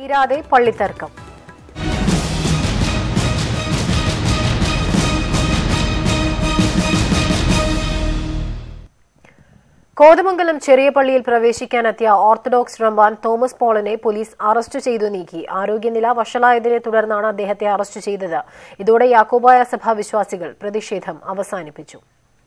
തീരാതെ പള്ളിത്തർക്കം കോതമംഗലം ചെറിയ പള്ളിയിൽ പ്രവേശിക്കാനെത്തിയ ഓർത്തഡോക്സ് റംബാൻ തോമസ് പോളിനെ പോലീസ് അറസ്റ്റ് ചെയ്തു നീക്കി ആരോഗ്യനില വഷളായതിനെ തുടർന്നാണ് അദ്ദേഹത്തെ അറസ്റ്റ് ചെയ്തത് ഇതോടെ യാക്കോബായ സഭ വിശ്വാസികൾ പ്രതിഷേധം അവസാനിപ്പിച്ചു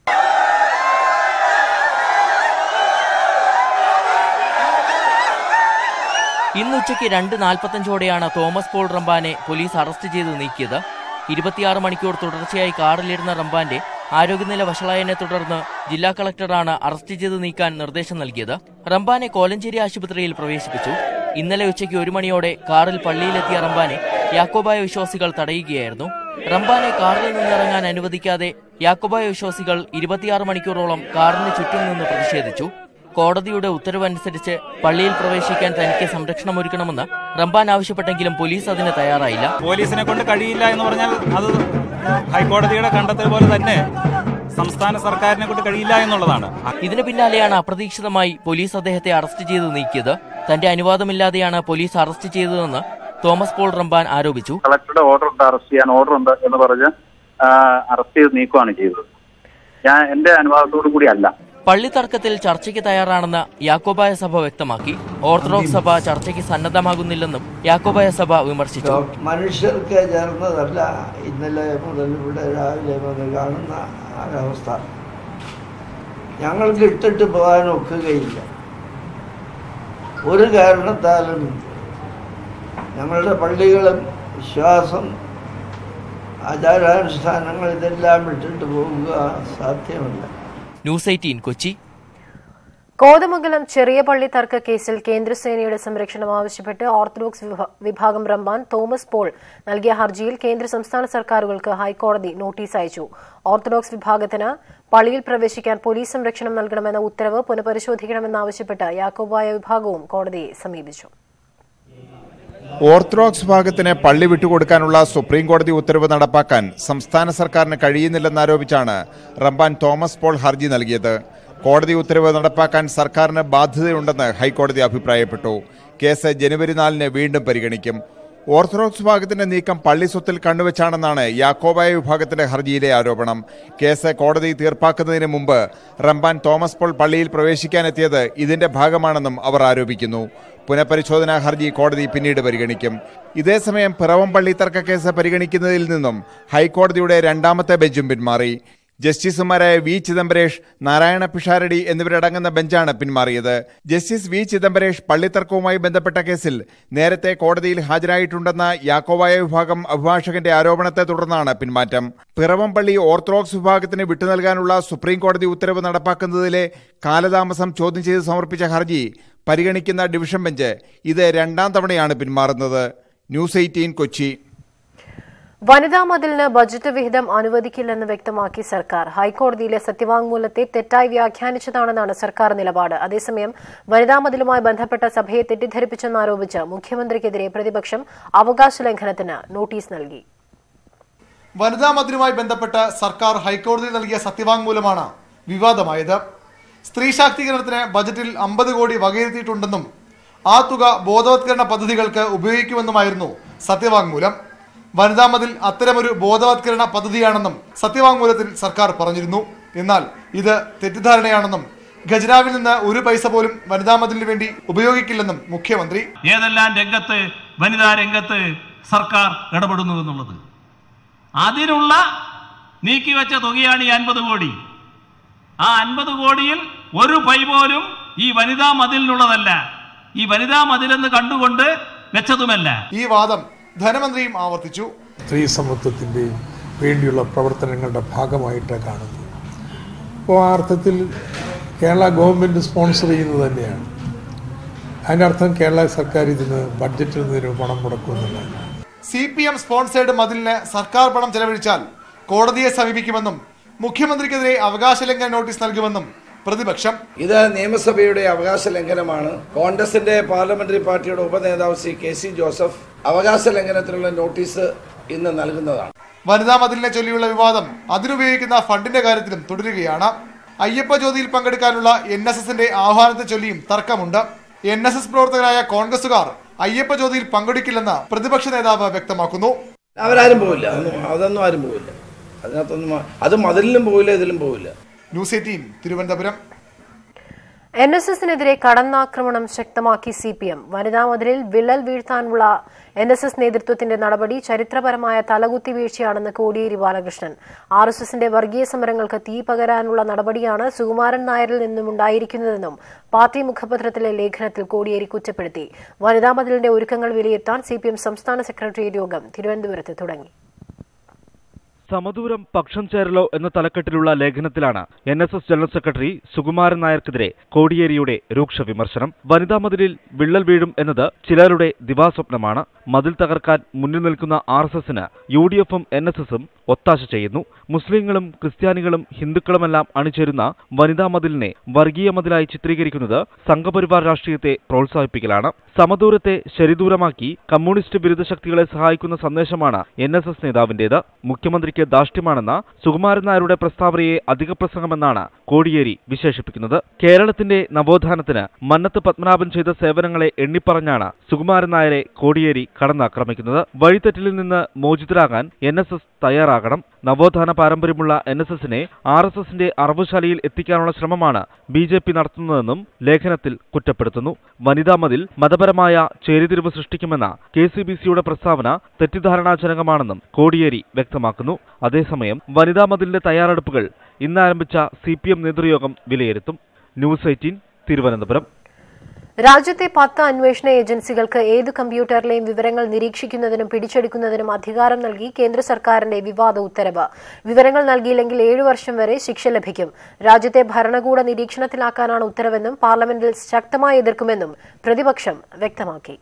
ഇന്ന് ഉച്ചയ്ക്ക് രണ്ട് നാൽപ്പത്തഞ്ചോടെയാണ് തോമസ് പോൾ റംബാനെ പോലീസ് അറസ്റ്റ് ചെയ്ത് നീക്കിയത് ഇരുപത്തിയാറ് മണിക്കൂർ തുടർച്ചയായി കാറിലിരുന്ന റംബാന്റെ ആരോഗ്യനില വഷളായതിനെ തുടർന്ന് ജില്ലാ കളക്ടറാണ് അറസ്റ്റ് ചെയ്ത് നീക്കാൻ നിർദ്ദേശം നൽകിയത് റംബാനെ കോലഞ്ചേരി ആശുപത്രിയിൽ പ്രവേശിപ്പിച്ചു ഇന്നലെ ഉച്ചയ്ക്ക് ഒരു മണിയോടെ കാറിൽ പള്ളിയിലെത്തിയ റംബാനെ യാക്കോബായ വിശ്വാസികൾ തടയുകയായിരുന്നു റംബാനെ കാറിൽ നിന്നിറങ്ങാൻ അനുവദിക്കാതെ യാക്കോബായ വിശ്വാസികൾ ഇരുപത്തിയാറ് മണിക്കൂറോളം കാറിന് ചുറ്റും നിന്ന് പ്രതിഷേധിച്ചു കോടതിയുടെ ഉത്തരവനുസരിച്ച് പള്ളിയിൽ പ്രവേശിക്കാൻ തനിക്ക് സംരക്ഷണം ഒരുക്കണമെന്ന് റംബാൻ ആവശ്യപ്പെട്ടെങ്കിലും പോലീസ് അതിന് തയ്യാറായില്ല പോലീസിനെ കൊണ്ട് കഴിയില്ല എന്ന് പറഞ്ഞാൽ അത് ഹൈക്കോടതിയുടെ കണ്ടെത്തൽ പോലെ തന്നെ സംസ്ഥാന സർക്കാരിനെ കൊണ്ട് കഴിയില്ല എന്നുള്ളതാണ് ഇതിന് പിന്നാലെയാണ് അപ്രതീക്ഷിതമായി പോലീസ് അദ്ദേഹത്തെ അറസ്റ്റ് ചെയ്ത് നീക്കിയത് തന്റെ അനുവാദമില്ലാതെയാണ് പോലീസ് അറസ്റ്റ് ചെയ്തതെന്ന് തോമസ് പോൾ റംബാൻ ആരോപിച്ചു കളക്ടറുടെ ഓർഡർ ഉണ്ട് അറസ്റ്റ് ചെയ്യാൻ ഓർഡർ ഉണ്ട് എന്ന് പറഞ്ഞ് അറസ്റ്റ് ചെയ്ത് നീക്കുകയാണ് ചെയ്തത് ഞാൻ എന്റെ അനുവാദത്തോടു കൂടി അല്ല പള്ളി തർക്കത്തിൽ ചർച്ചയ്ക്ക് തയ്യാറാണെന്ന് യാക്കോബായ സഭ വ്യക്തമാക്കി ഓർത്തഡോക്സ് സഭ ചർച്ചയ്ക്ക് സന്നദ്ധമാകുന്നില്ലെന്നും യാക്കോബായ സഭ വിമർശിച്ചു മനുഷ്യർക്ക് ചേർന്നതല്ല ഇന്നലെ മുതൽ ഇവിടെ രാവിലെ മുതൽ കാണുന്ന ഒരവസ്ഥ ഞങ്ങൾക്ക് ഇട്ടിട്ട് പോകാൻ ഒക്കുകയില്ല ഒരു കാരണത്താലും ഞങ്ങളുടെ പള്ളികളും വിശ്വാസം ആചാരാനുഷ്ഠാനങ്ങൾ ഇതെല്ലാം ഇട്ടിട്ട് പോവുക സാധ്യമല്ല ന്യൂസ് എയ്റ്റീൻ കൊച്ചി കോതമംഗലം ചെറിയ പള്ളി തർക്ക കേസിൽ കേന്ദ്രസേനയുടെ സംരക്ഷണം ആവശ്യപ്പെട്ട് ഓർത്തഡോക്സ് വിഭ- വിഭാഗം റംബാൻ തോമസ് പോൾ നൽകിയ ഹർജിയിൽ കേന്ദ്ര സംസ്ഥാന സർക്കാരുകൾക്ക് ഹൈക്കോടതി നോട്ടീസ് അയച്ചു ഓർത്തഡോക്സ് വിഭാഗത്തിന് പള്ളിയിൽ പ്രവേശിക്കാൻ പോലീസ് സംരക്ഷണം നൽകണമെന്ന ഉത്തരവ് പുനഃപരിശോധിക്കണമെന്നാവശ്യപ്പെട്ട് യാക്കോബായ വിഭാഗവും കോടതിയെ സമീപിച്ചു ഓർത്തഡോക്സ് വിഭാഗത്തിന് പള്ളി വിട്ടുകൊടുക്കാനുള്ള സുപ്രീം കോടതി ഉത്തരവ് നടപ്പാക്കാൻ സംസ്ഥാന സർക്കാരിന് കഴിയുന്നില്ലെന്നാരോപിച്ചാണ് റംബാൻ തോമസ് പോൾ ഹർജി നൽകിയത് കോടതി ഉത്തരവ് നടപ്പാക്കാൻ സർക്കാരിന് ബാധ്യതയുണ്ടെന്ന് ഹൈക്കോടതി അഭിപ്രായപ്പെട്ടു കേസ് ജനുവരി നാലിന് വീണ്ടും പരിഗണിക്കും ഓർത്തഡോക്സ് വിഭാഗത്തിന്റെ നീക്കം പള്ളി സ്വത്തിൽ കണ്ണുവെച്ചാണെന്നാണ് യാക്കോബായ വിഭാഗത്തിന്റെ ഹർജിയിലെ ആരോപണം കേസ് കോടതി തീർപ്പാക്കുന്നതിന് മുമ്പ് റംബാൻ തോമസ് പോൾ പള്ളിയിൽ പ്രവേശിക്കാനെത്തിയത് ഇതിന്റെ ഭാഗമാണെന്നും അവർ ആരോപിക്കുന്നു പുനഃപരിശോധനാ ഹർജി കോടതി പിന്നീട് പരിഗണിക്കും ഇതേസമയം പിറവം പള്ളി തർക്ക കേസ് പരിഗണിക്കുന്നതിൽ നിന്നും ഹൈക്കോടതിയുടെ രണ്ടാമത്തെ ബെഞ്ചും പിന്മാറി ജസ്റ്റിസുമാരായ വി ചിദംബരേഷ് നാരായണ പിഷാരടി എന്നിവരടങ്ങുന്ന ബെഞ്ചാണ് പിന്മാറിയത് ജസ്റ്റിസ് വി ചിദംബരേഷ് പള്ളിത്തർക്കവുമായി ബന്ധപ്പെട്ട കേസിൽ നേരത്തെ കോടതിയിൽ ഹാജരായിട്ടുണ്ടെന്ന യാക്കോവായ വിഭാഗം അഭിഭാഷകന്റെ ആരോപണത്തെ തുടർന്നാണ് പിന്മാറ്റം പിറവം പള്ളി ഓർത്തഡോക്സ് വിഭാഗത്തിന് വിട്ടുനൽകാനുള്ള സുപ്രീം കോടതി ഉത്തരവ് നടപ്പാക്കുന്നതിലെ കാലതാമസം ചോദ്യം ചെയ്ത് സമർപ്പിച്ച ഹർജി പരിഗണിക്കുന്ന ഡിവിഷൻ ബെഞ്ച് ഇത് രണ്ടാം തവണയാണ് പിന്മാറുന്നത് ന്യൂസ് എയ്റ്റീൻ കൊച്ചി വനിതാ മതിലിന് ബജറ്റ് വിഹിതം അനുവദിക്കില്ലെന്ന് വ്യക്തമാക്കി സർക്കാർ ഹൈക്കോടതിയിലെ സത്യവാങ്മൂലത്തെ തെറ്റായി വ്യാഖ്യാനിച്ചതാണെന്നാണ് സർക്കാർ നിലപാട് അതേസമയം വനിതാ മതിലുമായി ബന്ധപ്പെട്ട സഭയെ തെറ്റിദ്ധരിപ്പിച്ചെന്നാരോപിച്ച് മുഖ്യമന്ത്രിക്കെതിരെ പ്രതിപക്ഷം അവകാശ ലംഘനത്തിന് നോട്ടീസ് നൽകി വനിതാ മതിലുമായി ബന്ധപ്പെട്ട് സർക്കാർ ഹൈക്കോടതിയിൽ നൽകിയ സത്യവാങ്മൂലമാണ് വിവാദമായത് സ്ത്രീ ശാക്തീകരണത്തിന് ബജറ്റിൽ അമ്പത് കോടി വകയിരുത്തിയിട്ടുണ്ടെന്നും ആ തുക ബോധവത്കരണ പദ്ധതികൾക്ക് ഉപയോഗിക്കുമെന്നുമായിരുന്നു സത്യവാങ്മൂലം വനിതാ മതിൽ അത്തരമൊരു ബോധവത്കരണ പദ്ധതിയാണെന്നും സത്യവാങ്മൂലത്തിൽ സർക്കാർ പറഞ്ഞിരുന്നു എന്നാൽ ഇത് തെറ്റിദ്ധാരണയാണെന്നും ഖജനാവിൽ നിന്ന് ഒരു പൈസ പോലും വനിതാ മതിലിന് വേണ്ടി ഉപയോഗിക്കില്ലെന്നും മുഖ്യമന്ത്രി ഏതെല്ലാം രംഗത്ത് വനിതാ രംഗത്ത് സർക്കാർ ഇടപെടുന്നു എന്നുള്ളത് അതിനുള്ള നീക്കിവെച്ച തുകയാണ് ഈ അൻപത് കോടി ആ അൻപത് കോടിയിൽ ഒരു പൈ പോലും ഈ വനിതാ മതിലിനുള്ളതല്ല ഈ വനിതാ മതിലെന്ന് കണ്ടുകൊണ്ട് വെച്ചതുമല്ല ഈ വാദം ധനമന്ത്രിയും ആവർത്തിച്ചു സ്ത്രീ സമത്വത്തിൻ്റെയും വേണ്ടിയുള്ള പ്രവർത്തനങ്ങളുടെ ഭാഗമായിട്ട് കാണുന്നത് അപ്പോൾ ആ അർത്ഥത്തിൽ കേരള ഗവൺമെൻറ് സ്പോൺസർ ചെയ്യുന്നത് തന്നെയാണ് അതിനർത്ഥം കേരള സർക്കാർ ഇതിന് ബഡ്ജറ്റിൽ നിന്ന് പണം മുടക്കുമെന്നുള്ളതാണ് സി പി എം സ്പോൺസേഡ് മതിലിന് സർക്കാർ പണം ചെലവഴിച്ചാൽ കോടതിയെ സമീപിക്കുമെന്നും മുഖ്യമന്ത്രിക്കെതിരെ അവകാശ ലംഘന നോട്ടീസ് നൽകുമെന്നും പ്രതിപക്ഷം ഇത് നിയമസഭയുടെ അവകാശ ലംഘനമാണ് കോൺഗ്രസിന്റെ പാർലമെന്ററി പാർട്ടിയുടെ ഉപനേതാവ് ശ്രീ കെ സി ജോസഫ് അവകാശ ലംഘനത്തിനുള്ള നോട്ടീസ് ഇന്ന് നൽകുന്നതാണ് വനിതാ മതിലിനെ ചൊല്ലിയുള്ള വിവാദം അതിനുപയോഗിക്കുന്ന ഫണ്ടിന്റെ കാര്യത്തിലും തുടരുകയാണ് അയ്യപ്പ ജ്യോതിയിൽ പങ്കെടുക്കാനുള്ള എൻ എസ് എസിന്റെ ആഹ്വാനത്തെ ചൊല്ലിയും തർക്കമുണ്ട് എൻ എസ് എസ് പ്രവർത്തകരായ കോൺഗ്രസുകാർ അയ്യപ്പ ജ്യോതിയിൽ പങ്കെടുക്കില്ലെന്ന് പ്രതിപക്ഷ നേതാവ് വ്യക്തമാക്കുന്നു അവരാരും പോവില്ല അതൊന്നും അതൊന്നും ആരും പോവില്ല അതിനകത്തൊന്നും ആ- അത് മതിലിലും പോവില്ല ഇതിലും പോവില്ല news eighteen Thiruvananthapuram N S എസിനെതിരെ കടന്നാക്രമണം ശക്തമാക്കി സി പി എം വനിതാ മതിലിൽ വിള്ളൽ വീഴ്ത്താനുള്ള എൻ എസ് എസ് നേതൃത്വത്തിന്റെ നടപടി ചരിത്രപരമായ തലകുത്തി വീഴ്ചയാണെന്ന് കോടിയേരി ബാലകൃഷ്ണൻ ആർ എസ് എസിന്റെ വർഗീയ സമരങ്ങൾക്ക് തീ പകരാനുള്ള നടപടിയാണ് സുകുമാരൻ നായരിൽ നിന്നും ഉണ്ടായിരിക്കുന്നതെന്നും പാർട്ടി മുഖപത്രത്തിലെ ലേഖനത്തിൽ കോടിയേരി കുറ്റപ്പെടുത്തി വനിതാ മതിലിന്റെ ഒരുക്കങ്ങൾ വിലയിരുത്താൻ സി സംസ്ഥാന സെക്രട്ടേറിയറ്റ് യോഗം തിരുവനന്തപുരത്ത് തുടങ്ങി സമദൂരം പക്ഷം ചേരലോ എന്ന തലക്കെട്ടിലുള്ള ലേഖനത്തിലാണ് N S S general secretary Sukumaran നായർക്കെതിരെ കോടിയേരിയുടെ രൂക്ഷ വിമർശനം വനിതാ മതിലിൽ വിള്ളൽ വീഴും എന്നത് ചിലരുടെ ദിവാസ്വപ്നമാണ് മതിൽ തകർക്കാൻ മുന്നിൽ നിൽക്കുന്ന ആർ എസ് എസിന് യു ഡി എഫും എൻ എസ് എസും ഒത്താശ ചെയ്യുന്നു മുസ്ലിങ്ങളും ക്രിസ്ത്യാനികളും ഹിന്ദുക്കളുമെല്ലാം അണിചേരുന്ന വനിതാ മതിലിനെ വർഗീയ മതിലായി ചിത്രീകരിക്കുന്നത് സംഘപരിവാർ രാഷ്ട്രീയത്തെ പ്രോത്സാഹിപ്പിക്കലാണ് സമദൂരത്തെ ശരിദൂരമാക്കി കമ്മ്യൂണിസ്റ്റ് വിരുദ്ധ ശക്തികളെ സഹായിക്കുന്ന സന്ദേശമാണ് എൻ എസ് എസ് നേതാവിന്റേത് മുഖ്യമന്ത്രിക്ക് ദാഷ്ട്യമാണെന്ന സുകുമാരൻ നായരുടെ പ്രസ്താവനയെ അധിക പ്രസംഗമെന്നാണ് കോടിയേരി വിശേഷിപ്പിക്കുന്നത് കേരളത്തിന്റെ നവോത്ഥാനത്തിന് മന്നത്ത് പത്മനാഭൻ ചെയ്ത സേവനങ്ങളെ എണ്ണിപ്പറഞ്ഞാണ് സുകുമാരൻ നായരെ കോടിയേരി കടന്നാക്രമിക്കുന്നത് വഴിത്തെറ്റിലിൽ നിന്ന് മോചിതരാകാൻ എൻ എസ് എസ് തയ്യാറാകണം നവോത്ഥാന പാരമ്പര്യമുള്ള എൻ എസ് എസിനെ ആർ എസ് എസിന്റെ അറവുശാലയിൽ എത്തിക്കാനുള്ള ശ്രമമാണ് ബി ജെ പി നടത്തുന്നതെന്നും ലേഖനത്തിൽ കുറ്റപ്പെടുത്തുന്നു വനിതാ മതിൽ മതപരമായ ചേരിതിരിവ് സൃഷ്ടിക്കുമെന്ന കെ സി ബി സിയുടെ പ്രസ്താവന തെറ്റിദ്ധാരണാജനകമാണെന്നും കോടിയേരി വ്യക്തമാക്കുന്നു അതേസമയം വനിതാ മതിലിന്റെ തയ്യാറെടുപ്പുകൾ ഇന്ന് ആരംഭിച്ച സി പി എം നേതൃയോഗം വിലയിരുത്തും ന്യൂസ് എയ്റ്റീൻ തിരുവനന്തപുരം രാജ്യത്തെ പത്ത് അന്വേഷണ ഏജൻസികൾക്ക് ഏത് കമ്പ്യൂട്ടറിലെയും വിവരങ്ങൾ നിരീക്ഷിക്കുന്നതിനും പിടിച്ചെടുക്കുന്നതിനും അധികാരം നൽകി കേന്ദ്ര സർക്കാരിന്റെ വിവാദ ഉത്തരവ് വിവരങ്ങൾ നൽകിയില്ലെങ്കിൽ ഏഴു വർഷം വരെ ശിക്ഷ ലഭിക്കും രാജ്യത്തെ ഭരണകൂട നിരീക്ഷണത്തിലാക്കാനാണ് ഉത്തരവെന്നും പാർലമെന്റിൽ ശക്തമായി എതിർക്കുമെന്നും പ്രതിപക്ഷം വ്യക്തമാക്കി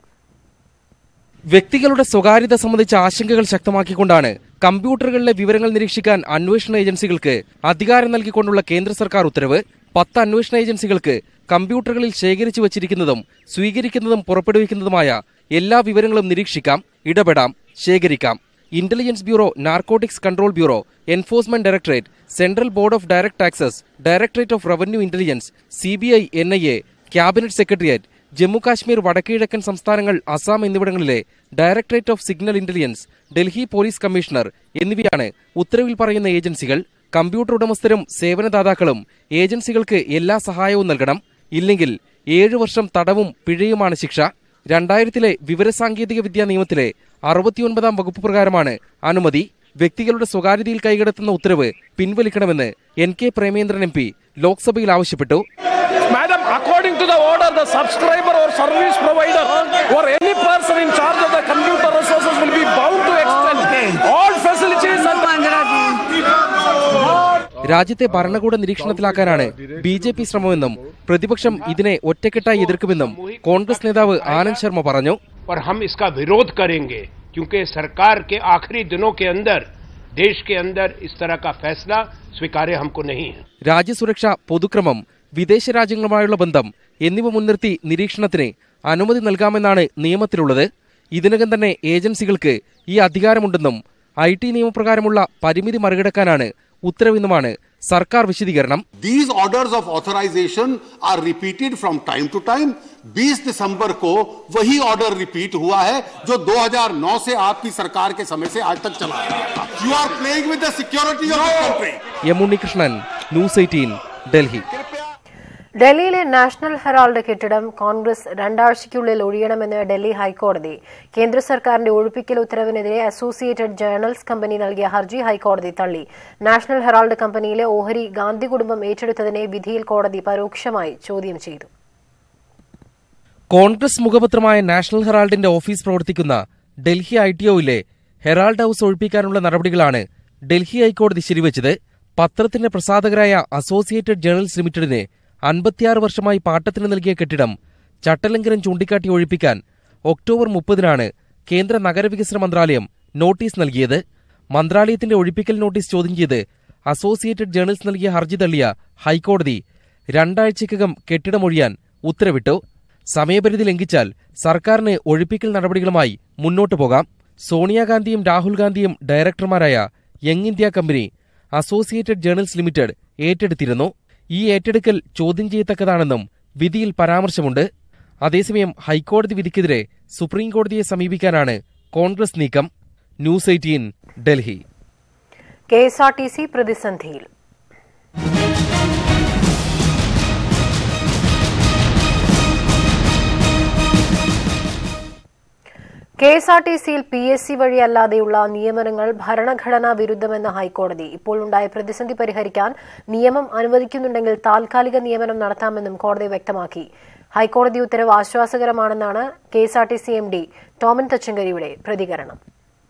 വ്യക്തികളുടെ സ്വകാര്യത സംബന്ധിച്ച ആശങ്കകൾ ശക്തമാക്കിക്കൊണ്ടാണ് കമ്പ്യൂട്ടറുകളിലെ വിവരങ്ങൾ നിരീക്ഷിക്കാൻ അന്വേഷണ ഏജൻസികൾക്ക് അധികാരം നൽകിക്കൊണ്ടുള്ള കേന്ദ്ര സർക്കാർ ഉത്തരവ് പത്ത് അന്വേഷണ ഏജൻസികൾക്ക് കമ്പ്യൂട്ടറുകളിൽ ശേഖരിച്ചു വച്ചിരിക്കുന്നതും സ്വീകരിക്കുന്നതും പുറപ്പെടുവിക്കുന്നതുമായ എല്ലാ വിവരങ്ങളും നിരീക്ഷിക്കാം ഇടപെടാം ശേഖരിക്കാം intelligence bureau narcotics control bureau enforcement directorate central board of direct taxes directorate of revenue intelligence C B I N I A cabinet secretariat Jammu Kashmir വടക്കുകിഴക്കൻ സംസ്ഥാനങ്ങൾ അസം എന്നിവിടങ്ങളിലെ directorate of signal intelligence Delhi police commissioner എന്നിവയാണ് ഉത്തരവിൽ പറയുന്ന ഏജൻസികൾ കമ്പ്യൂട്ടർ ഉടമസ്ഥരും സേവനദാതാക്കളും ഏജൻസികൾക്ക് എല്ലാ സഹായവും നൽകണം ഇല്ലെങ്കിൽ ഏഴു വർഷം തടവും പിഴയുമാണ് ശിക്ഷ രണ്ടായിരത്തിലെ വിവരസാങ്കേതിക വിദ്യാ നിയമത്തിലെ അറുപത്തിയൊൻപതാം വകുപ്പ് പ്രകാരമാണ് അനുമതി വ്യക്തികളുടെ സ്വകാര്യതയിൽ കൈകടത്തുന്ന ഉത്തരവ് പിൻവലിക്കണമെന്ന് N K Premachandran M P ലോക്സഭയിൽ ആവശ്യപ്പെട്ടു Madam, according to the order, the subscriber or service provider or any person in charge of the computer resources will be bound to extend all facilities and രാജ്യത്തെ ഭരണകൂട നിരീക്ഷണത്തിലാക്കാനാണ് B J P ശ്രമമെന്നും പ്രതിപക്ഷം ഇതിനെ ഒറ്റക്കെട്ടായി എതിർക്കുമെന്നും കോൺഗ്രസ് നേതാവ് ആനന്ദ് ശർമ്മ പറഞ്ഞു और हम इसका विरोध करेंगे क्योंकि सरकार के आखिरी दिनों के अंदर देश के अंदर इस तरह का फैसला स्वीकार्य हमको नहीं है രാജ്യസുരക്ഷ പൊതുക്രമം വിദേശ രാജ്യങ്ങളുമായുള്ള ബന്ധം എന്നിവ മുൻനിർത്തി നിരീക്ഷണത്തിന് അനുമതി നൽകാമെന്നാണ് നിയമത്തിലുള്ളത് ഇതിനകം തന്നെ ഏജൻസികൾക്ക് ഈ അധികാരമുണ്ടെന്നും ഐ ടി നിയമപ്രകാരമുള്ള പരിമിതി മറികടക്കാനാണ് ഉത്തരവെന്നുമാണ് സർക്കാർ വിശദീകരണം These orders of authorization are repeated from time to time. 20 दिसंबर को वही ऑर्डर रिपीट हुआ है जो 2009 से आपकी सरकार के समय से आज तक चला you are playing with the security of the country M Unnikrishnan news eighteen Delhi ഡൽഹിയിലെ നാഷണൽ ഹെറാൾഡ് കെട്ടിടം കോൺഗ്രസ് രണ്ടാഴ്ചയ്ക്കുള്ളിൽ ഒഴിയണമെന്ന് ഡൽഹി ഹൈക്കോടതി കേന്ദ്ര സർക്കാരിന്റെ ഒഴിപ്പിക്കൽ ഉത്തരവിനെതിരെ അസോസിയേറ്റഡ് ജേർണൽസ് കമ്പനി നൽകിയ ഹർജി ഹൈക്കോടതി തള്ളി നാഷണൽ ഹെറാൾഡ് കമ്പനിയിലെ ഓഹരി ഗാന്ധി കുടുംബം ഏറ്റെടുത്തതിനെ വിധിയിൽ കോടതി പരോക്ഷമായി ചോദ്യം ചെയ്തു കോൺഗ്രസ് മുഖപത്രമായ നാഷണൽ ഹെറാൾഡിന്റെ ഓഫീസ് പ്രവർത്തിക്കുന്ന ഡൽഹി ഐ ടി ഒയിലെ ഹെറാൾഡ് ഹൌസ് ഒഴിപ്പിക്കാനുള്ള നടപടികളാണ് ഡൽഹി ഹൈക്കോടതി ശരിവച്ചത് പത്രത്തിന്റെ പ്രസാധകരായ അസോസിയേറ്റഡ് ജേർണൽസ് ലിമിറ്റഡിന് അൻപത്തിയാറ് വർഷമായി പാട്ടത്തിന് നൽകിയ കെട്ടിടം ചട്ടലംഘനം ചൂണ്ടിക്കാട്ടി ഒഴിപ്പിക്കാൻ ഒക്ടോബർ മുപ്പതിനാണ് കേന്ദ്ര നഗരവികസന മന്ത്രാലയം നോട്ടീസ് നൽകിയത് മന്ത്രാലയത്തിന്റെ ഒഴിപ്പിക്കൽ നോട്ടീസ് ചോദ്യം ചെയ്ത് അസോസിയേറ്റഡ് ജേർണൽസ് നൽകിയ ഹർജി തള്ളിയ ഹൈക്കോടതി രണ്ടാഴ്ചയ്ക്കകം കെട്ടിടമൊഴിയാൻ ഉത്തരവിട്ടു സമയപരിധി ലംഘിച്ചാൽ സർക്കാരിന് ഒഴിപ്പിക്കൽ നടപടികളുമായി മുന്നോട്ടു പോകാം സോണിയാഗാന്ധിയും രാഹുൽ ഗാന്ധിയും ഡയറക്ടർമാരായ young India company associated journals limited ഏറ്റെടുത്തിരുന്നു ഈ ഏറ്റെടുക്കൽ ചോദ്യം ചെയ്യത്തക്കതാണെന്നും വിധിയിൽ പരാമർശമുണ്ട് അതേസമയം ഹൈക്കോടതി വിധിക്കെതിരെ സുപ്രീം കോടതിയെ സമീപിക്കാനാണ് കോൺഗ്രസ് നീക്കം news eighteen Delhi K S R T C പ്രതിസന്ധിയിൽ കെ എസ് ആർ ടി സിയിൽ പി എസ് സി വഴിയല്ലാതെയുള്ള നിയമനങ്ങൾ ഭരണഘടനാ വിരുദ്ധമെന്ന ഹൈക്കോടതി ഇപ്പോൾ ഉണ്ടായ പ്രതിസന്ധി പരിഹരിക്കാൻ നിയമം അനുവദിക്കുന്നുണ്ടെങ്കിൽ താൽക്കാലിക നിയമനം നടത്താമെന്നും കോടതി വ്യക്തമാക്കി ഹൈക്കോടതി ഉത്തരവ് ആശ്വാസകരമാണെന്നാണ് K S R T C M D Tomin തച്ചങ്കരിയുടെ പ്രതികരണം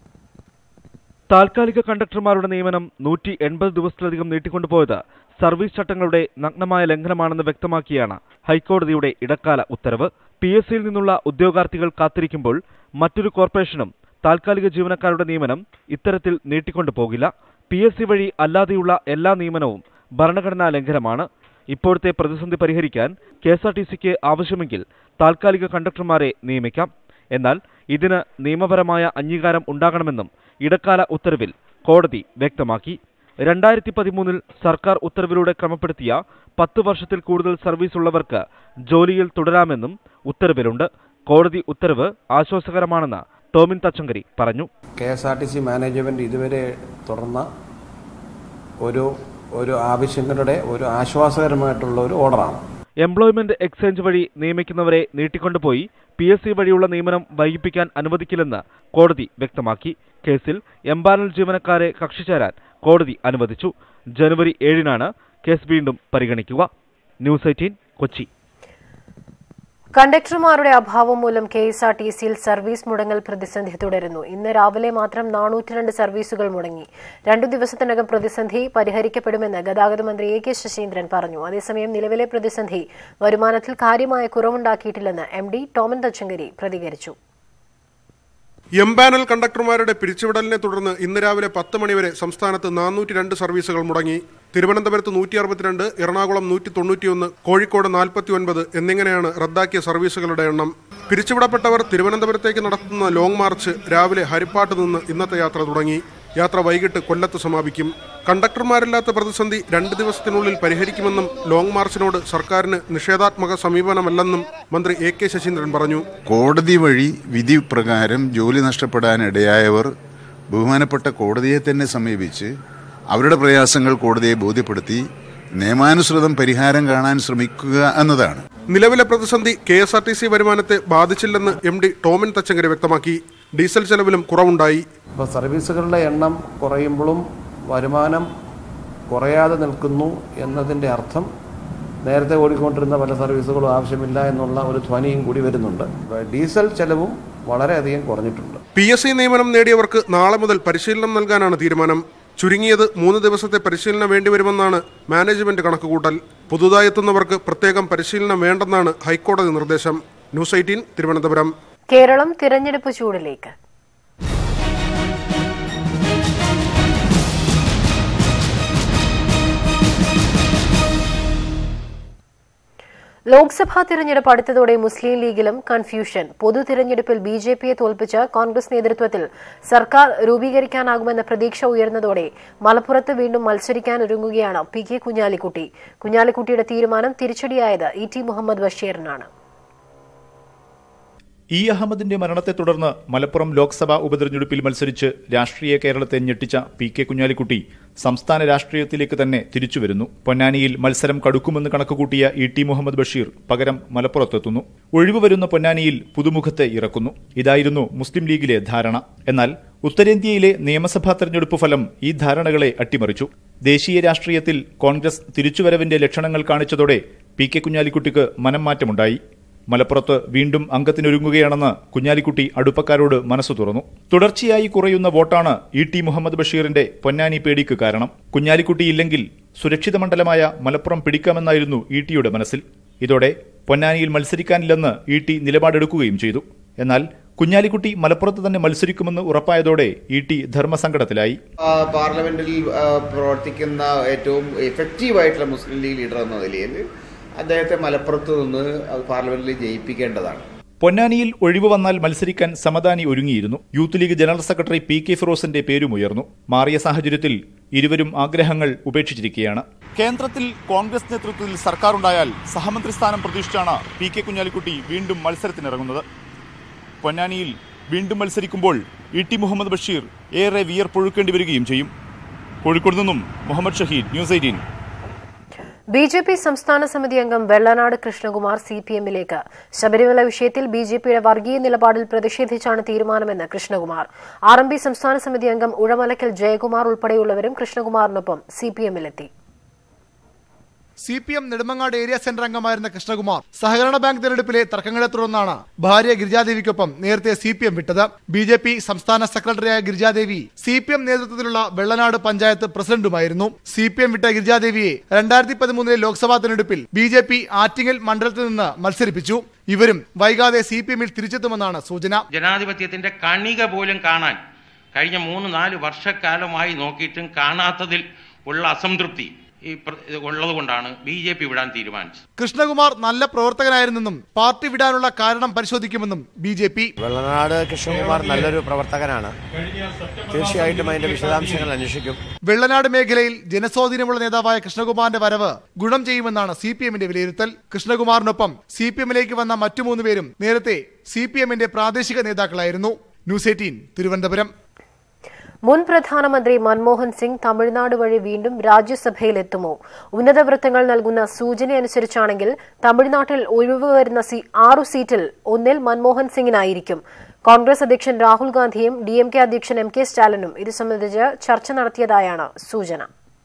താൽക്കാലിക കണ്ടക്ടർമാരുടെ നിയമനം നൂറ്റി എൺപത് ദിവസത്തിലധികം നീട്ടിക്കൊണ്ടുപോയത് സർവീസ് ചട്ടങ്ങളുടെ നഗ്നമായ ലംഘനമാണെന്ന് വ്യക്തമാക്കിയാണ് ഹൈക്കോടതിയുടെ ഇടക്കാല ഉത്തരവ് പി എസ് സിയിൽ നിന്നുള്ള ഉദ്യോഗാർത്ഥികൾ കാത്തിരിക്കുമ്പോൾ മറ്റൊരു കോർപ്പറേഷനും താൽക്കാലിക ജീവനക്കാരുടെ നിയമനം ഇത്തരത്തിൽ നീട്ടിക്കൊണ്ടുപോകില്ല പി എസ് സി വഴി അല്ലാതെയുള്ള എല്ലാ നിയമനവും ഭരണഘടനാ ലംഘനമാണ് ഇപ്പോഴത്തെ പ്രതിസന്ധി പരിഹരിക്കാൻ കെ എസ് ആർ ടി സിക്ക് ആവശ്യമെങ്കിൽ താൽക്കാലിക കണ്ടക്ടർമാരെ നിയമിക്കാം എന്നാൽ ഇതിന് നിയമപരമായ അംഗീകാരം ഉണ്ടാകണമെന്നും ഇടക്കാല ഉത്തരവിൽ കോടതി വ്യക്തമാക്കി രണ്ടായിരത്തി പതിമൂന്നിൽ സർക്കാർ ഉത്തരവിലൂടെ ക്രമപ്പെടുത്തിയ പത്ത് വർഷത്തിൽ കൂടുതൽ സർവീസ് ഉള്ളവർക്ക് ജോലിയിൽ തുടരാമെന്നും ഉത്തരവിലുണ്ട് കോടതി ഉത്തരവ് ആശ്വാസകരമാണെന്ന് ടോമിൻ തച്ചങ്കരി പറഞ്ഞു K S R T C management ഇതുവരെ തുറന്ന ഒരു ഒരു ആവശ്യങ്ങളുടെ ഒരു ആശ്വാസകരമായിട്ടുള്ള ഒരു ഓർഡറാണ് എംപ്ലോയ്മെന്റ് എക്സ്ചേഞ്ച് വഴി നിയമിക്കുന്നവരെ നീട്ടിക്കൊണ്ടുപോയി പി എസ് സി വഴിയുള്ള നിയമനം വൈകിപ്പിക്കാൻ അനുവദിക്കില്ലെന്ന് കോടതി വ്യക്തമാക്കി കേസിൽ എംപാനൽ ജീവനക്കാരെ കക്ഷി ചേരാൻ കോടതി അനുവദിച്ചു ജനുവരി ഏഴിനാണ് കേസ് വീണ്ടും പരിഗണിക്കുക ന്യൂസ് എയ്റ്റീൻ കൊച്ചി കണ്ടക്ടർമാരുടെ അഭാവം മൂലം കെ എസ് ആർ ടി സിയിൽ സർവീസ് മുടങ്ങൽ പ്രതിസന്ധി തുടരുന്നു ഇന്ന് രാവിലെ മാത്രം നാനൂറ്റിരണ്ട് സർവീസുകൾ മുടങ്ങി രണ്ടു ദിവസത്തിനകം പ്രതിസന്ധി പരിഹരിക്കപ്പെടുമെന്ന് ഗതാഗത മന്ത്രി എ കെ ശശീന്ദ്രൻ പറഞ്ഞു അതേസമയം നിലവിലെ പ്രതിസന്ധി വരുമാനത്തിൽ കാര്യമായ കുറവുണ്ടാക്കിയിട്ടില്ലെന്ന് എം ഡി ടോമൻ തച്ചങ്കരി പ്രതികരിച്ചു എംപാനൽ കണ്ടക്ടർമാരുടെ പിരിച്ചുവിടലിനെ തുടർന്ന് ഇന്ന് രാവിലെ പത്ത് മണിവരെ സംസ്ഥാനത്ത് നാനൂറ്റി രണ്ട് സർവീസുകൾ മുടങ്ങി തിരുവനന്തപുരത്ത് നൂറ്റി അറുപത്തിരണ്ട് എറണാകുളം നൂറ്റി തൊണ്ണൂറ്റിയൊന്ന് കോഴിക്കോട് നാൽപ്പത്തി ഒൻപത് എന്നിങ്ങനെയാണ് റദ്ദാക്കിയ സർവീസുകളുടെ എണ്ണം പിരിച്ചുവിടപ്പെട്ടവർ തിരുവനന്തപുരത്തേക്ക് നടത്തുന്ന ലോങ് മാർച്ച് രാവിലെ ഹരിപ്പാട്ട് നിന്ന് ഇന്നത്തെ യാത്ര തുടങ്ങി യാത്ര വൈകിട്ട് കൊല്ലത്ത് സമാപിക്കും കണ്ടക്ടർമാരില്ലാത്ത പ്രതിസന്ധി രണ്ട് ദിവസത്തിനുള്ളിൽ പരിഹരിക്കുമെന്നും ലോങ് മാർച്ചിനോട് സർക്കാരിന് നിഷേധാത്മക സമീപനമല്ലെന്നും മന്ത്രി എ കെ ശശീന്ദ്രൻ പറഞ്ഞു കോടതി വഴി വിധി പ്രകാരം ജോലി നഷ്ടപ്പെടാൻ ഇടയായവർ ബഹുമാനപ്പെട്ട കോടതിയെ തന്നെ സമീപിച്ച് അവരുടെ പ്രയാസങ്ങൾ കോടതിയെ ബോധ്യപ്പെടുത്തി നിയമാനുസൃതം പരിഹാരം കാണാൻ ശ്രമിക്കുക എന്നതാണ് നിലവിലെ പ്രതിസന്ധി K S R T C വരുമാനത്തെ ബാധിച്ചില്ലെന്ന് എം ഡി ടോമിൻ തച്ചങ്കരി വ്യക്തമാക്കി ഡീസൽ ചെലവിലും കുറവുണ്ടായി ഇപ്പോൾ സർവീസുകളുടെ എണ്ണം കുറയുമ്പോഴും വരുമാനം കുറയാതെ നിൽക്കുന്നു എന്നതിൻ്റെ അർത്ഥം നേരത്തെ ഓടിക്കൊണ്ടിരുന്ന പല സർവീസുകളും ആവശ്യമില്ല എന്നുള്ള ഒരു ധ്വനിയും കൂടി വരുന്നുണ്ട് ഡീസൽ ചെലവും വളരെയധികം കുറഞ്ഞിട്ടുണ്ട് പി എസ് സി നിയമനം നേടിയവർക്ക് നാളെ മുതൽ പരിശീലനം നൽകാനാണ് തീരുമാനം ചുരുങ്ങിയത് മൂന്ന് ദിവസത്തെ പരിശീലനം വേണ്ടിവരുമെന്നാണ് മാനേജ്മെന്റ് കണക്കുകൂട്ടൽ പുതുതായി എത്തുന്നവർക്ക് പ്രത്യേകം പരിശീലനം വേണ്ടെന്നാണ് ഹൈക്കോടതി നിർദ്ദേശം ന്യൂസ് എയ്റ്റീൻ തിരുവനന്തപുരം കേരളം തിരഞ്ഞെടുപ്പ് ചൂടിലേക്ക് ലോക്സഭാ തിരഞ്ഞെടുപ്പ് അടുത്തതോടെ മുസ്ലിം ലീഗിലും കൺഫ്യൂഷൻ പൊതു തിരഞ്ഞെടുപ്പിൽ ബി ജെ പിയെ തോൽപ്പിച്ച് കോൺഗ്രസ് നേതൃത്വത്തിൽ സർക്കാർ രൂപീകരിക്കാനാകുമെന്ന പ്രതീക്ഷ ഉയർന്നതോടെ മലപ്പുറത്ത് വീണ്ടും മത്സരിക്കാനൊരുങ്ങുകയാണ് പി കെ കുഞ്ഞാലിക്കുട്ടി കുഞ്ഞാലിക്കുട്ടിയുടെ തീരുമാനം തിരിച്ചടിയായത് ഇ ടി മുഹമ്മദ് ബഷീറിനാണ് ഇ അഹമ്മദിന്റെ മരണത്തെ തുടർന്ന് മലപ്പുറം ലോക്സഭാ ഉപതെരഞ്ഞെടുപ്പിൽ മത്സരിച്ച് രാഷ്ട്രീയ കേരളത്തെ ഞെട്ടിച്ച പി കെ കുഞ്ഞാലിക്കുട്ടി സംസ്ഥാന രാഷ്ട്രീയത്തിലേക്ക് തന്നെ തിരിച്ചുവരുന്നു പൊന്നാനിയിൽ മത്സരം കടുക്കുമെന്ന് കണക്കുകൂട്ടിയ ഇ ടി മുഹമ്മദ് ബഷീർ പകരം മലപ്പുറത്തെത്തുന്നു ഒഴിവ് വരുന്ന പൊന്നാനിയിൽ പുതുമുഖത്തെ ഇറക്കുന്നു ഇതായിരുന്നു മുസ്ലിം ലീഗിലെ ധാരണ എന്നാൽ ഉത്തരേന്ത്യയിലെ നിയമസഭാ തെരഞ്ഞെടുപ്പ് ഫലം ഈ ധാരണകളെ അട്ടിമറിച്ചു ദേശീയ രാഷ്ട്രീയത്തിൽ കോൺഗ്രസ് തിരിച്ചുവരവിന്റെ ലക്ഷണങ്ങൾ കാണിച്ചതോടെ പി കെ കുഞ്ഞാലിക്കുട്ടിക്ക് മനം മാറ്റമുണ്ടായി മലപ്പുറത്ത് വീണ്ടും അംഗത്തിനൊരുങ്ങുകയാണെന്ന് കുഞ്ഞാലിക്കുട്ടി അടുപ്പക്കാരോട് മനസ്സു തുറന്നു തുടർച്ചയായി കുറയുന്ന വോട്ടാണ് ഇ ടി മുഹമ്മദ് ബഷീറിന്റെ പൊന്നാനി പേടിക്ക് കാരണം കുഞ്ഞാലിക്കുട്ടി ഇല്ലെങ്കിൽ സുരക്ഷിത മണ്ഡലമായ മലപ്പുറം പിടിക്കാമെന്നായിരുന്നു ഇ ടിയുടെ മനസ്സിൽ ഇതോടെ പൊന്നാനിയിൽ മത്സരിക്കാനില്ലെന്ന് ഇ ടി നിലപാടെടുക്കുകയും ചെയ്തു എന്നാൽ കുഞ്ഞാലിക്കുട്ടി മലപ്പുറത്ത് തന്നെ മത്സരിക്കുമെന്ന് ഉറപ്പായതോടെ ഇ ടി ധർമ്മസങ്കടത്തിലായി പാർലമെന്റിൽ പ്രവർത്തിക്കുന്ന ഏറ്റവും എഫക്റ്റീവായിട്ടുള്ള മുസ്ലിം ലീഗ് ലീഡർ എന്ന നിലയിൽ അദ്ദേഹത്തെ മലപ്പുറത്ത് നിന്ന് പാർലമെന്റിൽ ജയിപ്പിക്കേണ്ടതാണ് പൊന്നാനിയിൽ ഒഴിവ് വന്നാൽ മത്സരിക്കാൻ സമദാനി ഒരുങ്ങിയിരുന്നു youth league general secretary P K ഫിറോസിന്റെ പേരുമുയർന്നു മാറിയ സാഹചര്യത്തിൽ ഇരുവരും ആഗ്രഹങ്ങൾ ഉപേക്ഷിച്ചിരിക്കുകയാണ് കേന്ദ്രത്തിൽ കോൺഗ്രസ് നേതൃത്വത്തിൽ സർക്കാർ ഉണ്ടായാൽ സഹമന്ത്രി സ്ഥാനം പ്രതീക്ഷിച്ചാണ് പി കെ കുഞ്ഞാലിക്കുട്ടി വീണ്ടും മത്സരത്തിനിറങ്ങുന്നത് പൊന്നാനിയിൽ വീണ്ടും മത്സരിക്കുമ്പോൾ ഇ ടി മുഹമ്മദ് ബഷീർ ഏറെ വിയർപ്പൊഴുക്കേണ്ടി വരികയും ചെയ്യും കോഴിക്കോട് നിന്നും Muhammad Shaheed news eighteen B J P സംസ്ഥാന സമിതി അംഗം വെള്ളനാട് കൃഷ്ണകുമാർ സി പി എമ്മിലേക്ക് ശബരിമല വിഷയത്തിൽ ബി ജെ പിയുടെ വർഗീയ നിലപാടിൽ പ്രതിഷേധിച്ചാണ് തീരുമാനമെന്ന് കൃഷ്ണകുമാർ ആർ എം പി സംസ്ഥാന സമിതി അംഗം ഉഴമലക്കൽ ജയകുമാർ ഉൾപ്പെടെയുള്ളവരും കൃഷ്ണകുമാറിനൊപ്പം സി പി എമ്മിലെത്തി C P M Nedumangad area centre അംഗമായിരുന്ന കൃഷ്ണകുമാർ സഹകരണ ബാങ്ക് തെരഞ്ഞെടുപ്പിലെ തർക്കങ്ങളെ തുടർന്നാണ് ഭാര്യ ഗിരിജാദേവിക്കൊപ്പം നേരത്തെ സി പി എം വിട്ടത് ബി ജെ പി സംസ്ഥാന സെക്രട്ടറിയായ ഗിരിജാദേവി സി പി എം നേതൃത്വത്തിലുള്ള വെള്ളനാട് പഞ്ചായത്ത് പ്രസിഡന്റുമായിരുന്നു സി പി എം വിട്ട ഗിരിജാദേവിയെ രണ്ടായിരത്തി പതിമൂന്നിലെ ലോക്സഭാ തെരഞ്ഞെടുപ്പിൽ ബി ജെ പി ആറ്റിങ്ങൽ മണ്ഡലത്തിൽ നിന്ന് മത്സരിപ്പിച്ചു ഇവരും വൈകാതെ സി പി എമ്മിൽ തിരിച്ചെത്തുമെന്നാണ് സൂചന ജനാധിപത്യത്തിന്റെ കണിക പോലും കാണാൻ കഴിഞ്ഞ മൂന്ന് നാല് വർഷക്കാലമായി നോക്കിയിട്ടും കാണാത്തതിൽ ഉള്ള അസംതൃപ്തി ഈ പ്ര- ഇത് ഉള്ളത് കൊണ്ടാണ് ബി ജെ പി വിടാൻ തീരുമാനിച്ചത് കൃഷ്ണകുമാർ നല്ല പ്രവർത്തകനായിരുന്നെന്നും പാർട്ടി വിടാനുള്ള കാരണം പരിശോധിക്കുമെന്നും B J P Vellanad Krishnakumar നല്ലൊരു പ്രവർത്തകനാണ് തീർച്ചയായിട്ടും അതിന്റെ വിശദാംശങ്ങൾ അന്വേഷിക്കും വെള്ളനാട് മേഖലയിൽ ജനസ്വാധീനമുള്ള നേതാവായ കൃഷ്ണകുമാറിന്റെ വരവ് ഗുണം ചെയ്യുമെന്നാണ് സി പി എമ്മിന്റെ വിലയിരുത്തൽ കൃഷ്ണകുമാറിനൊപ്പം സി പി എമ്മിലേക്ക് വന്ന മറ്റു മൂന്ന് പേരും നേരത്തെ സി പി എമ്മിന്റെ പ്രാദേശിക നേതാക്കളായിരുന്നു ന്യൂസ് എയ്റ്റീൻ തിരുവനന്തപുരം മുൻ പ്രധാനമന്ത്രി മൻമോഹൻ സിംഗ് തമിഴ്നാട് വഴി വീണ്ടും രാജ്യസഭയിലെത്തുമോ ഉന്നത വൃത്തങ്ങൾ നൽകുന്ന സൂചനയനുസരിച്ചാണെങ്കിൽ തമിഴ്നാട്ടിൽ ഒഴിവ് വരുന്ന സീ- ആറു സീറ്റിൽ ഒന്നിൽ മൻമോഹൻ സിംഗിനായിരിക്കും കോൺഗ്രസ് അധ്യക്ഷൻ രാഹുൽ ഗാന്ധിയും ഡി എം കെ അധ്യക്ഷൻ എം കെ സ്റ്റാലിനും ഇത് സംബന്ധിച്ച് ചർച്ച നടത്തിയതായാണ് സൂചന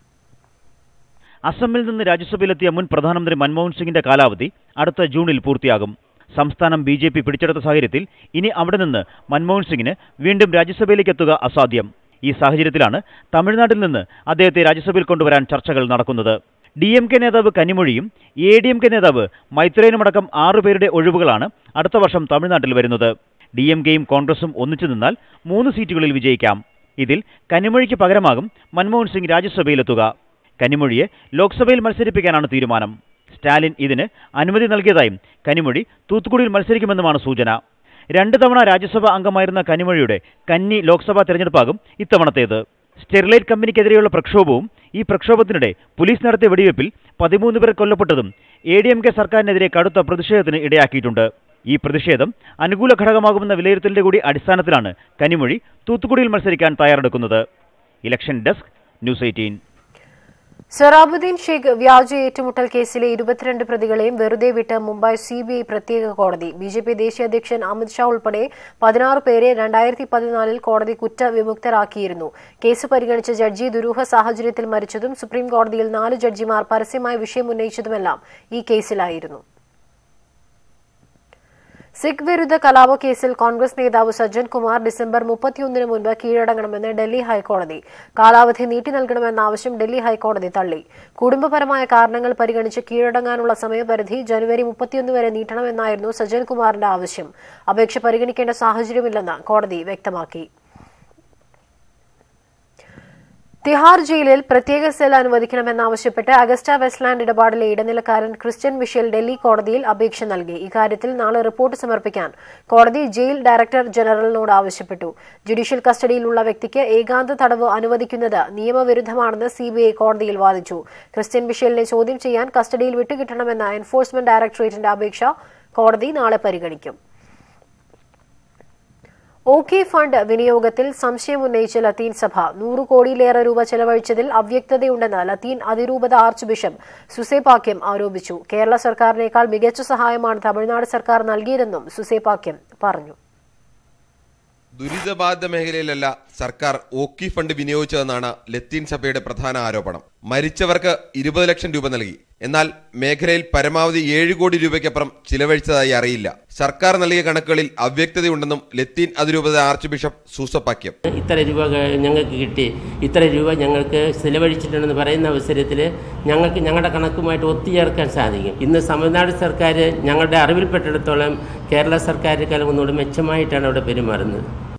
അസമിൽ നിന്ന് രാജ്യസഭയിലെത്തിയ മുൻ പ്രധാനമന്ത്രി മൻമോഹൻ സിംഗിന്റെ കാലാവധി അടുത്ത ജൂണിൽ പൂർത്തിയാകും സംസ്ഥാനം ബി ജെ പി പിടിച്ചെടുത്ത സാഹചര്യത്തിൽ ഇനി അവിടെ നിന്ന് മൻമോഹൻ സിംഗിന് വീണ്ടും രാജ്യസഭയിലേക്ക് എത്തുക അസാധ്യം ഈ സാഹചര്യത്തിലാണ് തമിഴ്നാട്ടിൽ നിന്ന് അദ്ദേഹത്തെ രാജ്യസഭയിൽ കൊണ്ടുവരാൻ ചർച്ചകൾ നടക്കുന്നത് ഡി എം കെ നേതാവ് കനിമൊഴിയും എ ഡി എം കെ നേതാവ് മൈത്രേനുമടക്കം ആറുപേരുടെ ഒഴിവുകളാണ് അടുത്ത വർഷം തമിഴ്നാട്ടിൽ വരുന്നത് ഡി എം കെയും കോൺഗ്രസും ഒന്നിച്ചു നിന്നാൽ മൂന്ന് സീറ്റുകളിൽ വിജയിക്കാം ഇതിൽ കനിമൊഴിക്ക് പകരമാകും മൻമോഹൻ സിംഗ് രാജ്യസഭയിലെത്തുക കനിമൊഴിയെ ലോക്സഭയിൽ മത്സരിപ്പിക്കാനാണ് തീരുമാനം സ്റ്റാലിൻ ഇതിന് അനുമതി നൽകിയതായും കനിമൊഴി തൂത്തുക്കുടിയിൽ മത്സരിക്കുമെന്നുമാണ് സൂചന രണ്ട് തവണ രാജ്യസഭാ അംഗമായിരുന്ന കനിമൊഴിയുടെ കന്നി ലോക്സഭാ തെരഞ്ഞെടുപ്പാകും ഇത്തവണത്തേത് സ്റ്റെറിലൈറ്റ് കമ്പനിക്കെതിരെയുള്ള പ്രക്ഷോഭവും ഈ പ്രക്ഷോഭത്തിനിടെ പോലീസ് നടത്തിയ വെടിവെപ്പിൽ പതിമൂന്ന് പേർ കൊല്ലപ്പെട്ടതും എ ഡി എം കെ സർക്കാരിനെതിരെ കടുത്ത പ്രതിഷേധത്തിന് ഇടയാക്കിയിട്ടുണ്ട് ഈ പ്രതിഷേധം അനുകൂല ഘടകമാകുമെന്ന വിലയിരുത്തലിന്റെ കൂടി അടിസ്ഥാനത്തിലാണ് കനിമൊഴി തൂത്തുക്കുടിയിൽ മത്സരിക്കാൻ തയ്യാറെടുക്കുന്നത് election desk news eighteen Sohrabuddin Sheikh വ്യാജ ഏറ്റുമുട്ടൽ കേസിലെ ഇരുപത്തിരണ്ട് പ്രതികളെയും വെറുതെ വിട്ട് മുംബൈ സിബിഐ പ്രത്യേക കോടതി ബി ജെ പി ദേശീയ അധ്യക്ഷൻ അമിത് ഷാ ഉൾപ്പെടെ പതിനാറ് പേരെ രണ്ടായിരത്തി പതിനാലിൽ കോടതി കുറ്റവിമുക്തരാക്കിയിരുന്നു കേസ് പരിഗണിച്ച ജഡ്ജി ദുരൂഹ സാഹചര്യത്തിൽ മരിച്ചതും സുപ്രീം കോടതിയിൽ നാല് ജഡ്ജിമാർ പരസ്യമായി വിഷയം ഉന്നയിച്ചതുമെല്ലാം ഈ കേസിലായിരുന്നു സിഖ് വിരുദ്ധ കലാപ കേസിൽ കോൺഗ്രസ് നേതാവ് സജ്ജൻ കുമാർ ഡിസംബർ മുപ്പത്തിയൊന്നിന് മുൻപ് കീഴടങ്ങണമെന്ന് ഡൽഹി ഹൈക്കോടതി കാലാവധി നീട്ടി നൽകണമെന്ന ആവശ്യം ഡൽഹി ഹൈക്കോടതി തള്ളി കുടുംബപരമായ കാരണങ്ങൾ പരിഗണിച്ച് കീഴടങ്ങാനുള്ള സമയപരിധി ജനുവരി മുപ്പത്തിയൊന്ന് വരെ നീട്ടണമെന്നായിരുന്നു സജ്ജൻ കുമാറിന്റെ ആവശ്യം അപേക്ഷ പരിഗണിക്കേണ്ട സാഹചര്യമില്ലെന്ന് കോടതി വ്യക്തമാക്കി തിഹാർ ജയിലിൽ പ്രത്യേക സെൽ അനുവദിക്കണമെന്നാവശ്യപ്പെട്ട് അഗസ്റ്റ വെസ്റ്റ്ലാൻഡ് ഇടപാടിലെ ഇടനിലക്കാരൻ ക്രിസ്ത്യൻ മിഷേൽ ഡൽഹി കോടതിയിൽ അപേക്ഷ നൽകി ഇക്കാര്യത്തിൽ നാളെ റിപ്പോർട്ട് സമർപ്പിക്കാൻ കോടതി ജയിൽ ഡയറക്ടർ ജനറലിനോട് ആവശ്യപ്പെട്ടു ജുഡീഷ്യൽ കസ്റ്റഡിയിലുള്ള വ്യക്തിക്ക് ഏകാന്ത തടവ് അനുവദിക്കുന്നത് നിയമവിരുദ്ധമാണെന്ന് സിബിഐ കോടതിയിൽ വാദിച്ചു ക്രിസ്ത്യൻ മിഷേലിനെ ചോദ്യം ചെയ്യാൻ കസ്റ്റഡിയിൽ വിട്ടുകിട്ടണമെന്ന എൻഫോഴ്സ്മെന്റ് ഡയറക്ടറേറ്റിന്റെ അപേക്ഷ കോടതി നാളെ പരിഗണിക്കും ഓക്കെ ഫണ്ട് വിനിയോഗത്തിൽ സംശയമുന്നയിച്ച ലത്തീൻ സഭ നൂറ് കോടിയിലേറെ രൂപ ചെലവഴിച്ചതിൽ അവ്യക്തതയുണ്ടെന്ന് ലത്തീൻ അതിരൂപത ആർച്ച് ബിഷപ്പ് സുസേപാക്യം ആരോപിച്ചു കേരള സർക്കാരിനേക്കാൾ മികച്ച സഹായമാണ് തമിഴ്നാട് സർക്കാർ നൽകിയതെന്നും സുസേപാക്യം പറഞ്ഞു ദുരിതബാധിത മേഖലയിലല്ല സർക്കാർ ഓക്കി ഫണ്ട് വിനിയോഗിച്ചതെന്നാണ് ലത്തീൻ സഭയുടെ പ്രധാന ആരോപണം മരിച്ചവർക്ക് ഇരുപത് ലക്ഷം രൂപ നൽകി എന്നാൽ മേഖലയിൽ പരമാവധി ഏഴ് കോടി രൂപയ്ക്കപ്പുറം ചിലവഴിച്ചതായി അറിയില്ല സർക്കാർ നൽകിയ കണക്കുകളിൽ അവ്യക്തതയുണ്ടെന്നും ലത്തീൻ അതിരൂപത ആർച്ച് ബിഷപ്പ് സൂസപ്പാക്യം ഇത്ര രൂപ ക- ഞങ്ങൾക്ക് കിട്ടി ഇത്ര രൂപ ഞങ്ങൾക്ക് ചിലവഴിച്ചിട്ടുണ്ടെന്ന് പറയുന്ന അവസരത്തിൽ ഞങ്ങൾക്ക് ഞങ്ങളുടെ കണക്കുമായിട്ട് ഒത്തുചേർക്കാൻ സാധിക്കും ഇന്ന് തമിഴ്നാട് സർക്കാർ ഞങ്ങളുടെ അറിവിൽപ്പെട്ടിടത്തോളം കേരള സർക്കാരിനേക്കാളും ഒന്നുകൂടി മെച്ചമായിട്ടാണ് അവിടെ പെരുമാറുന്നത്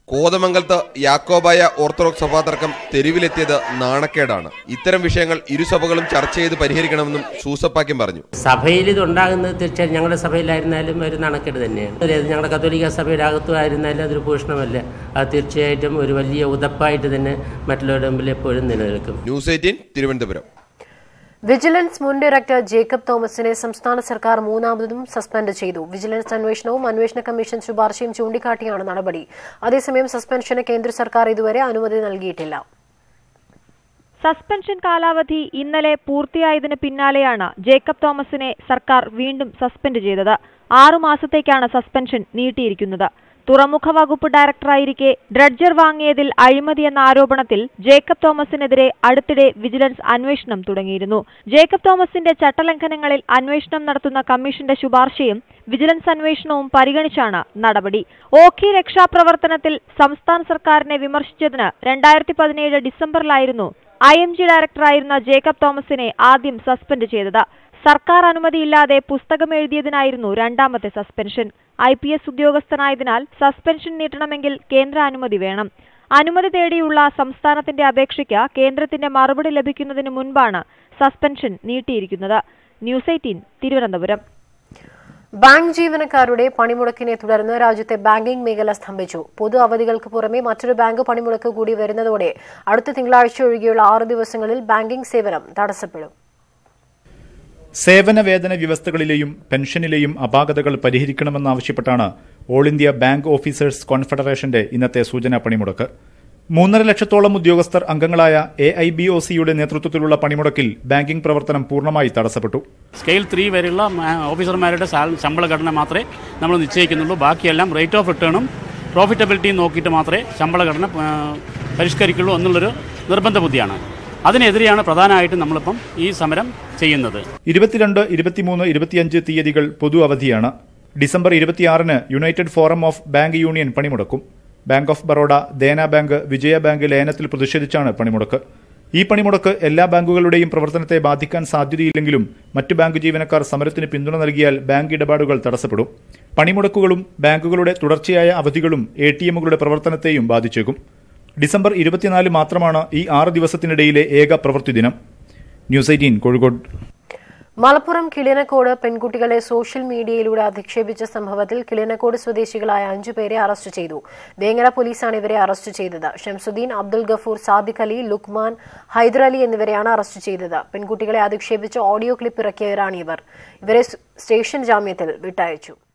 കോതമംഗലത്ത് യാക്കോബായ ഓർത്തഡോക്സ് സഭാതർക്കം തെരുവിലെത്തിയത് നാണക്കേടാണ് ഇത്തരം വിഷയങ്ങൾ ഇരുസഭകളും ചർച്ച ചെയ്ത് പരിഹരിക്കണമെന്നും സൂസപ്പാക്യം പറഞ്ഞു സഭയിൽ ഇതുണ്ടാകുന്നത് തീർച്ചയായും ഞങ്ങളുടെ സഭയിലായിരുന്നാലും ഒരു നാണക്കേട് തന്നെയാണ് അത് ഞങ്ങളുടെ കത്തോലിക്ക സഭയുടെ അകത്തും ആയിരുന്നാലും അതൊരു ഭൂഷണമല്ല അത് തീർച്ചയായിട്ടും ഒരു വലിയ ഉതപ്പായിട്ട് തന്നെ മറ്റുള്ളവരുടെ മുമ്പിൽ എപ്പോഴും നിലനിൽക്കും ന്യൂസ് എയ്റ്റീൻ തിരുവനന്തപുരം വിജിലൻസ് മുൻ ഡയറക്ടർ ജേക്കബ് തോമസിനെ സംസ്ഥാന സർക്കാർ മൂന്നാമതും സസ്പെൻഡ് ചെയ്തു വിജിലൻസ് അന്വേഷണവും അന്വേഷണ കമ്മീഷൻ ശുപാർശയും ചൂണ്ടിക്കാട്ടിയാണ് നടപടി അതേസമയം സസ്പെൻഷന് കേന്ദ്ര സർക്കാർ ഇതുവരെ അനുമതി നൽകിയിട്ടില്ല സസ്പെൻഷൻ കാലാവധി ഇന്നലെ പൂർത്തിയായതിന് പിന്നാലെയാണ് ജേക്കബ് തോമസിനെ സർക്കാർ വീണ്ടും സസ്പെൻഡ് ചെയ്തത് ആറു മാസത്തേക്കാണ് സസ്പെൻഷൻ നീട്ടിയിരിക്കുന്നത് തുറമുഖ വകുപ്പ് ഡയറക്ടറായിരിക്കെ ഡ്രഡ്ജർ വാങ്ങിയതിൽ അഴിമതി എന്ന ആരോപണത്തിൽ ജേക്കബ് തോമസിനെതിരെ അടുത്തിടെ വിജിലൻസ് അന്വേഷണം തുടങ്ങിയിരുന്നു ജേക്കബ് തോമസിന്റെ ചട്ടലംഘനങ്ങളിൽ അന്വേഷണം നടത്തുന്ന കമ്മീഷന്റെ ശുപാർശയും വിജിലൻസ് അന്വേഷണവും പരിഗണിച്ചാണ് നടപടി ഓഖി രക്ഷാപ്രവർത്തനത്തിൽ സംസ്ഥാന സർക്കാരിനെ വിമർശിച്ചതിന് രണ്ടായിരത്തി പതിനേഴ് ഡിസംബറിലായിരുന്നു ഐ എം ജി ഡയറക്ടറായിരുന്ന ജേക്കബ് തോമസിനെ ആദ്യം സസ്പെൻഡ് ചെയ്തത് സർക്കാർ അനുമതിയില്ലാതെ പുസ്തകം എഴുതിയതിനായിരുന്നു രണ്ടാമത്തെ സസ്പെൻഷൻ ഐ പി എസ് ഉദ്യോഗസ്ഥനായതിനാൽ സസ്പെൻഷൻ നീട്ടണമെങ്കിൽ കേന്ദ്ര അനുമതി വേണം അനുമതി തേടിയുള്ള സംസ്ഥാനത്തിന്റെ അപേക്ഷയ്ക്ക് കേന്ദ്രത്തിന്റെ മറുപടി ലഭിക്കുന്നതിന് മുൻപാണ് സസ്പെൻഷൻ നീട്ടിയിരിക്കുന്നത് ന്യൂസ് എയ്റ്റീൻ തിരുവനന്തപുരം ബാങ്ക് ജീവനക്കാരുടെ പണിമുടക്കിനെ തുടർന്ന് രാജ്യത്തെ ബാങ്കിംഗ് മേഖല സ്തംഭിച്ചു പൊതു അവധികൾക്ക് പുറമെ മറ്റൊരു ബാങ്ക് പണിമുടക്ക് കൂടി വരുന്നതോടെ അടുത്ത തിങ്കളാഴ്ച ഒഴികെയുള്ള ആറ് ദിവസങ്ങളിൽ ബാങ്കിംഗ് സേവനം തടസ്സപ്പെടും സേവന വേതന വ്യവസ്ഥകളിലെയും പെൻഷനിലെയും അപാകതകൾ പരിഹരിക്കണമെന്നാവശ്യപ്പെട്ടാണ് ഓൾ ഇന്ത്യ ബാങ്ക് ഓഫീസേഴ്സ് കോൺഫെഡറേഷന്റെ ഇന്നത്തെ സൂചനാ പണിമുടക്ക് മൂന്നര ലക്ഷത്തോളം ഉദ്യോഗസ്ഥർ അംഗങ്ങളായ എ ഐ ബി ഒ സിയുടെ നേതൃത്വത്തിലുള്ള പണിമുടക്കിൽ ബാങ്കിംഗ് പ്രവർത്തനം പൂർണ്ണമായി തടസ്സപ്പെട്ടു സ്കെയിൽ ത്രീ വരെയുള്ള മാ- ഓഫീസർമാരുടെ സാൽ- ശമ്പള ഘടന മാത്രമേ നമ്മൾ നിശ്ചയിക്കുന്നുള്ളൂ ബാക്കിയെല്ലാം റേറ്റ് ഓഫ് റിട്ടേണും പ്രോഫിറ്റബിലിറ്റിയും നോക്കിയിട്ട് മാത്രമേ ശമ്പള ഘടന ആ, പരിഷ്കരിക്കുള്ളൂ എന്നുള്ളൊരു നിർബന്ധ ബുദ്ധിയാണ് അതിനെതിരെയാണ് പ്രധാനമായിട്ടും നമ്മളിപ്പം ഈ സമരം ചെയ്യുന്നത് ഇരുപത്തിരണ്ട് ഇരുപത്തിമൂന്ന് ഇരുപത്തിയഞ്ച് തീയതികൾ പൊതു അവധിയാണ് ഡിസംബർ ഇരുപത്തിയാറിന് united forum of bank union പണിമുടക്കും bank of Baroda Dena bank Vijaya bank ലയനത്തിൽ പ്രതിഷേധിച്ചാണ് പണിമുടക്ക് ഈ പണിമുടക്ക് എല്ലാ ബാങ്കുകളുടെയും പ്രവർത്തനത്തെ ബാധിക്കാൻ സാധ്യതയില്ലെങ്കിലും മറ്റു ബാങ്ക് ജീവനക്കാർ സമരത്തിന് പിന്തുണ നൽകിയാൽ ബാങ്ക് ഇടപാടുകൾ തടസ്സപ്പെടും പണിമുടക്കുകളും ബാങ്കുകളുടെ തുടർച്ചയായ അവധികളും എ ടി എമ്മുകളുടെ പ്രവർത്തനത്തെയും ബാധിച്ചേക്കും ഡിസംബർ ഇരുപത്തിനാല് മാത്രമാണ് ഈ ആറ് ദിവസത്തിനിടയിലെ ഏക പ്രവൃത്തി ദിനം ന്യൂസ് എയ്റ്റീൻ കോഴിക്കോട് മലപ്പുറം കിളിനക്കോട് പെൺകുട്ടികളെ സോഷ്യൽ മീഡിയയിലൂടെ അധിക്ഷേപിച്ച സംഭവത്തിൽ കിളിനക്കോട് സ്വദേശികളായ അഞ്ചുപേരെ അറസ്റ്റ് ചെയ്തു വേങ്ങര പോലീസാണ് ഇവരെ അറസ്റ്റ് ചെയ്തത് ഷംസുദ്ദീൻ അബ്ദുൽ ഗഫൂർ സാദിഖ് അലി ലുക്മാൻ ഹൈദരലി എന്നിവരെയാണ് അറസ്റ്റ് ചെയ്തത് പെൺകുട്ടികളെ അധിക്ഷേപിച്ച് ഓഡിയോ ക്ലിപ്പ് ഇറക്കിയവരാണ് ഇവർ ഇവരെ സ്റ്റേഷൻ ജാമ്യത്തിൽ വിട്ടയച്ചു